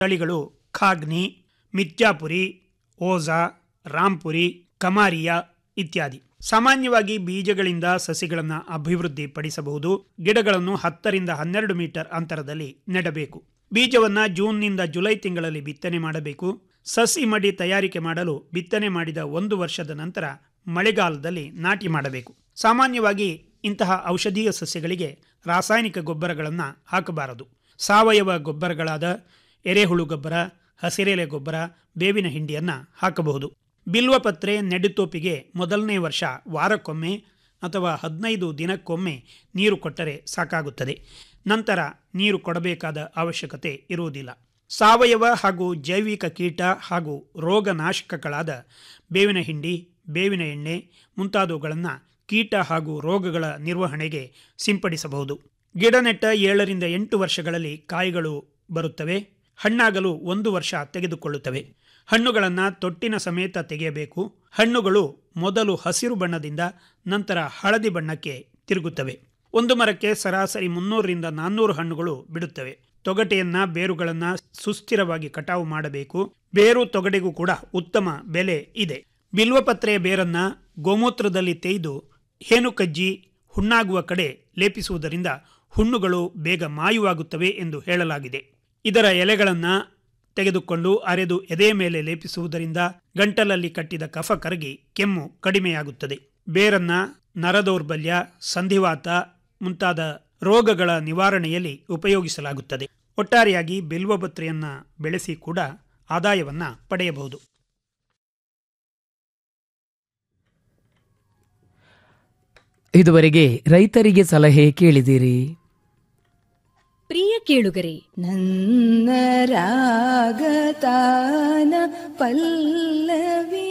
ತಳಿಗಳು ಖಾಗ್ನಿ ಮಿಥ್ಯಾಪುರಿ ಓಜಾ ರಾಂಪುರಿ ಕಮಾರಿಯಾ ಇತ್ಯಾದಿ ಸಾಮಾನ್ಯವಾಗಿ ಬೀಜಗಳಿಂದ ಸಸಿಗಳನ್ನು ಅಭಿವೃದ್ಧಿ ಪಡಿಸಬಹುದು ಗಿಡಗಳನ್ನು ಹತ್ತರಿಂದ ಹನ್ನೆರಡು ಮೀಟರ್ ಅಂತರದಲ್ಲಿ ನೆಡಬೇಕು ಬೀಜವನ್ನ ಜೂನ್ನಿಂದ ಜುಲೈ ತಿಂಗಳಲ್ಲಿ ಬಿತ್ತನೆ ಮಾಡಬೇಕು ಸಸಿ ಮಡಿ ತಯಾರಿಕೆ ಮಾಡಲು ಬಿತ್ತನೆ ಮಾಡಿದ ಒಂದು ವರ್ಷದ ನಂತರ ಮಳೆಗಾಲದಲ್ಲಿ ನಾಟಿ ಮಾಡಬೇಕು ಸಾಮಾನ್ಯವಾಗಿ ಇಂತಹ ಔಷಧೀಯ ಸಸ್ಯಗಳಿಗೆ ರಾಸಾಯನಿಕ ಗೊಬ್ಬರಗಳನ್ನು ಹಾಕಬಾರದು ಸಾವಯವ ಗೊಬ್ಬರಗಳಾದ ಎರೆಹುಳು ಗೊಬ್ಬರ ಹಸಿರೆಲೆ ಗೊಬ್ಬರ ಬೇವಿನ ಹಿಂಡಿಯನ್ನು ಹಾಕಬಹುದು ಬಿಲ್ವಪತ್ರೆ ನೆಡುತೋಪಿಗೆ ಮೊದಲನೇ ವರ್ಷ ವಾರಕ್ಕೊಮ್ಮೆ ಅಥವಾ ಹದಿನೈದು ದಿನಕ್ಕೊಮ್ಮೆ ನೀರು ಕೊಟ್ಟರೆ ಸಾಕಾಗುತ್ತದೆ ನಂತರ ನೀರು ಕೊಡಬೇಕಾದ ಅವಶ್ಯಕತೆ ಇರುವುದಿಲ್ಲ ಸಾವಯವ ಹಾಗೂ ಜೈವಿಕ ಕೀಟ ಹಾಗೂ ರೋಗನಾಶಕಗಳಾದ ಬೇವಿನ ಹಿಂಡಿ ಬೇವಿನ ಎಣ್ಣೆ ಮುಂತಾದವುಗಳನ್ನು ಕೀಟ ಹಾಗೂ ರೋಗಗಳ ನಿರ್ವಹಣೆಗೆ ಸಿಂಪಡಿಸಬಹುದು ಗಿಡ ನೆಟ್ಟ ಏಳರಿಂದ ಎಂಟು ವರ್ಷಗಳಲ್ಲಿ ಕಾಯಿಗಳು ಬರುತ್ತವೆ ಹಣ್ಣಾಗಲು ಒಂದು ವರ್ಷ ತೆಗೆದುಕೊಳ್ಳುತ್ತವೆ ಹಣ್ಣುಗಳನ್ನು ತೊಟ್ಟಿನ ಸಮೇತ ತೆಗೆಯಬೇಕು ಹಣ್ಣುಗಳು ಮೊದಲು ಹಸಿರು ಬಣ್ಣದಿಂದ ನಂತರ ಹಳದಿ ಬಣ್ಣಕ್ಕೆ ತಿರುಗುತ್ತವೆ ಒಂದು ಮರಕ್ಕೆ ಸರಾಸರಿ ಮುನ್ನೂರರಿಂದ ನಾನ್ನೂರು ಹಣ್ಣುಗಳು ಬಿಡುತ್ತವೆ ತೊಗಟೆಯನ್ನ ಬೇರುಗಳನ್ನ ಸುಸ್ಥಿರವಾಗಿ ಕಟಾವು ಮಾಡಬೇಕು ಬೇರು ತೊಗಟೆಗೂ ಕೂಡ ಉತ್ತಮ ಬೆಲೆ ಇದೆ ಬಿಲ್ವಪತ್ರೆಯ ಬೇರನ್ನ ಗೋಮೂತ್ರದಲ್ಲಿ ತೇಯ್ದು ಹೇನುಕಜ್ಜಿ ಹುಣ್ಣಾಗುವ ಕಡೆ ಲೇಪಿಸುವುದರಿಂದ ಹುಣ್ಣುಗಳು ಬೇಗ ಮಾಯುವಾಗುತ್ತವೆ ಎಂದು ಹೇಳಲಾಗಿದೆ ಇದರ ಎಲೆಗಳನ್ನ ತೆಗೆದುಕೊಂಡು ಅರೆದು ಎದೆ ಮೇಲೆ ಲೇಪಿಸುವುದರಿಂದ ಗಂಟಲಲ್ಲಿ ಕಟ್ಟಿದ ಕಫ ಕರಗಿ ಕೆಮ್ಮು ಕಡಿಮೆಯಾಗುತ್ತದೆ ಬೇರನ್ನ ನರದೌರ್ಬಲ್ಯ ಸಂಧಿವಾತ ಮುಂತಾದ ರೋಗಗಳ ನಿವಾರಣೆಯಲ್ಲಿ ಉಪಯೋಗಿಸಲಾಗುತ್ತದೆ ಒಟ್ಟಾರೆಯಾಗಿ ಬಿಲ್ವಪತ್ರೆಯನ್ನ ಬೆಳೆಸಿ ಕೂಡ ಆದಾಯವನ್ನ ಪಡೆಯಬಹುದು ಇದುವರೆಗೆ ರೈತರಿಗೆ ಸಲಹೆ ಕೇಳಿದಿರಿ ಪ್ರಿಯ ಕೇಳುಗರೆ ನನ್ನ ರಾಗತಾನ ಪಲ್ಲವಿ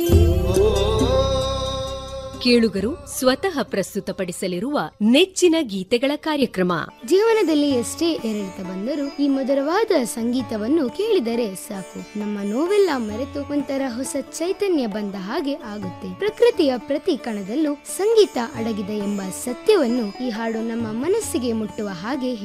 ಕೇಳುಗರು ಸ್ವತಃ ಪ್ರಸ್ತುತಪಡಿಸಲಿರುವ ನೆಚ್ಚಿನ ಗೀತೆಗಳ ಕಾರ್ಯಕ್ರಮ ಜೀವನದಲ್ಲಿ ಎಷ್ಟೇ ಏರಿಳಿತ ಬಂದರೂ ಈ ಮಧುರವಾದ ಸಂಗೀತವನ್ನು ಕೇಳಿದರೆ ಸಾಕು ನಮ್ಮ ನೋವೆಲ್ಲ ಮರೆತು ಒಂಥರ ಹೊಸ ಚೈತನ್ಯ ಬಂದ ಹಾಗೆ ಆಗುತ್ತೆ ಪ್ರಕೃತಿಯ ಪ್ರತಿ ಕಣದಲ್ಲೂ ಸಂಗೀತ ಅಡಗಿದೆ ಎಂಬ ಸತ್ಯವನ್ನು ಈ ಹಾಡು ನಮ್ಮ ಮನಸ್ಸಿಗೆ ಮುಟ್ಟುವ ಹಾಗೆ